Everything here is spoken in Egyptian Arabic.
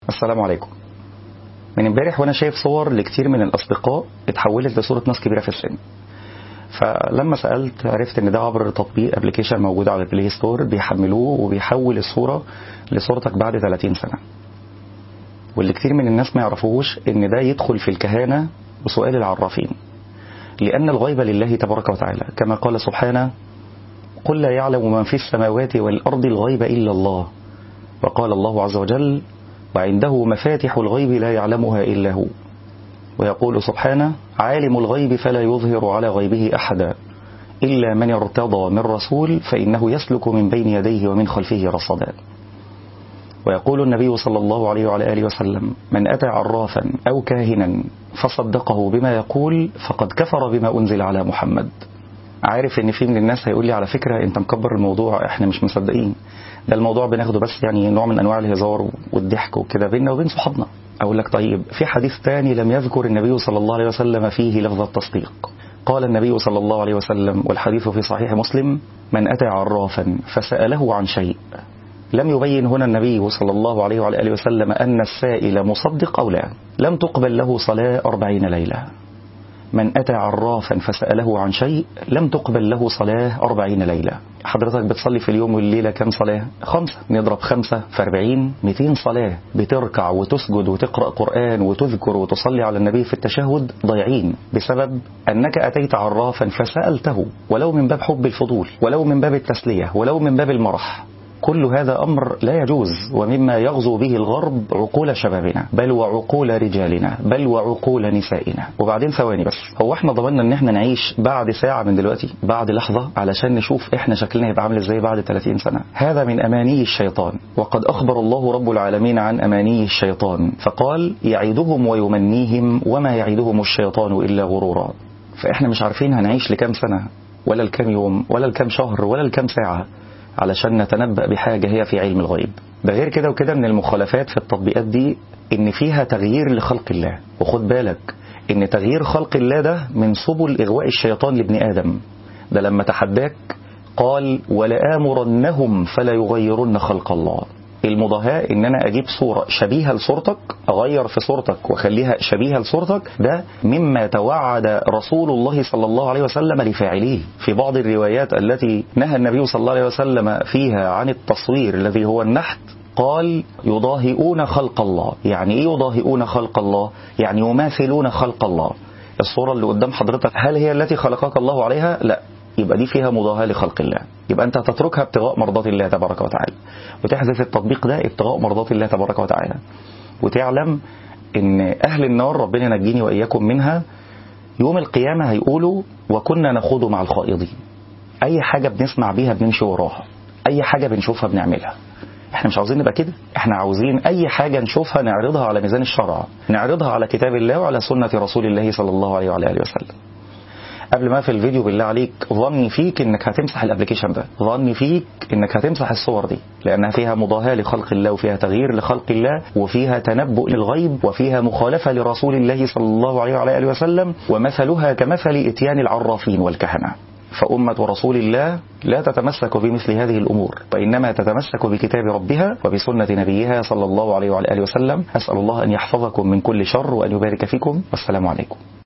السلام عليكم من امبارح وانا شايف صور لكتير من الاصدقاء اتحولت لصوره ناس كبيره في السن فلما سالت عرفت ان ده عبر تطبيق ابلكيشن موجود على البلاي ستور بيحملوه وبيحول الصوره لصورتك بعد 30 سنه واللي كتير من الناس ما يعرفوش ان ده يدخل في الكهانه وسؤال العرافين لان الغيب لله تبارك وتعالى كما قال سبحانه قل لا يعلم من في السماوات والارض الغيب الا الله وقال الله عز وجل وعنده مفاتح الغيب لا يعلمها إلا هو ويقول سبحانه عالم الغيب فلا يظهر على غيبه أحدا إلا من ارتضى من رسول فإنه يسلك من بين يديه ومن خلفه رصدا ويقول النبي صلى الله عليه وعلى آله وسلم من أتى عرافا أو كاهنا فصدقه بما يقول فقد كفر بما أنزل على محمد عارف ان في من الناس هيقول لي على فكره انت مكبر الموضوع احنا مش مصدقين ده الموضوع بناخده بس يعني نوع من انواع الهزار والضحك وكده بيننا وبين صحابنا اقول لك طيب في حديث ثاني لم يذكر النبي صلى الله عليه وسلم فيه لفظ التصديق قال النبي صلى الله عليه وسلم والحديث في صحيح مسلم من اتى عرافا فساله عن شيء لم يبين هنا النبي صلى الله عليه وعلى اله وسلم ان السائل مصدق او لا لم تقبل له صلاه أربعين ليله من أتى عرافا فسأله عن شيء لم تقبل له صلاة أربعين ليلة حضرتك بتصلي في اليوم والليلة كم صلاة؟ خمسة نضرب خمسة في أربعين مئتين صلاة بتركع وتسجد وتقرأ قرآن وتذكر وتصلي على النبي في التشهد ضايعين بسبب أنك أتيت عرافا فسألته ولو من باب حب الفضول ولو من باب التسلية ولو من باب المرح كل هذا أمر لا يجوز ومما يغزو به الغرب عقول شبابنا بل وعقول رجالنا بل وعقول نسائنا وبعدين ثواني بس هو احنا ضمننا ان احنا نعيش بعد ساعة من دلوقتي بعد لحظة علشان نشوف احنا شكلنا يبقى عامل ازاي بعد 30 سنة هذا من أماني الشيطان وقد أخبر الله رب العالمين عن أماني الشيطان فقال يعيدهم ويمنيهم وما يعيدهم الشيطان إلا غرورا فاحنا مش عارفين هنعيش لكام سنة ولا لكام يوم ولا لكام شهر ولا لكام ساعة علشان نتنبأ بحاجة هي في علم الغيب ده غير كده وكده من المخالفات في التطبيقات دي ان فيها تغيير لخلق الله وخد بالك ان تغيير خلق الله ده من سبل اغواء الشيطان لابن ادم ده لما تحداك قال ولآمرنهم فلا يغيرن خلق الله المضاهاة ان انا اجيب صورة شبيهة لصورتك اغير في صورتك واخليها شبيهة لصورتك ده مما توعد رسول الله صلى الله عليه وسلم لفاعليه في بعض الروايات التي نهى النبي صلى الله عليه وسلم فيها عن التصوير الذي هو النحت قال يضاهئون خلق الله يعني ايه يضاهئون خلق الله يعني يماثلون خلق الله الصورة اللي قدام حضرتك هل هي التي خلقك الله عليها لا يبقى دي فيها مضاهاة لخلق الله يبقى أنت هتتركها ابتغاء مرضات الله تبارك وتعالى وتحذف التطبيق ده ابتغاء مرضات الله تبارك وتعالى وتعلم ان أهل النار ربنا ينجيني وإياكم منها يوم القيامة هيقولوا وكنا نخوض مع الخائضين أي حاجة بنسمع بيها بنمشي وراها أي حاجة بنشوفها بنعملها احنا مش عاوزين نبقى كده احنا عاوزين اي حاجة نشوفها نعرضها على ميزان الشرع نعرضها على كتاب الله وعلى سنة رسول الله صلى الله عليه وعلى آله وسلم قبل ما في الفيديو بالله عليك ظني فيك انك هتمسح الابلكيشن ده ظني فيك انك هتمسح الصور دي لانها فيها مضاهاة لخلق الله وفيها تغيير لخلق الله وفيها تنبؤ للغيب وفيها مخالفة لرسول الله صلى الله عليه وعلى اله وسلم ومثلها كمثل اتيان العرافين والكهنة فأمة رسول الله لا تتمسك بمثل هذه الأمور وإنما تتمسك بكتاب ربها وبسنة نبيها صلى الله عليه وعلى آله وسلم أسأل الله أن يحفظكم من كل شر وأن يبارك فيكم والسلام عليكم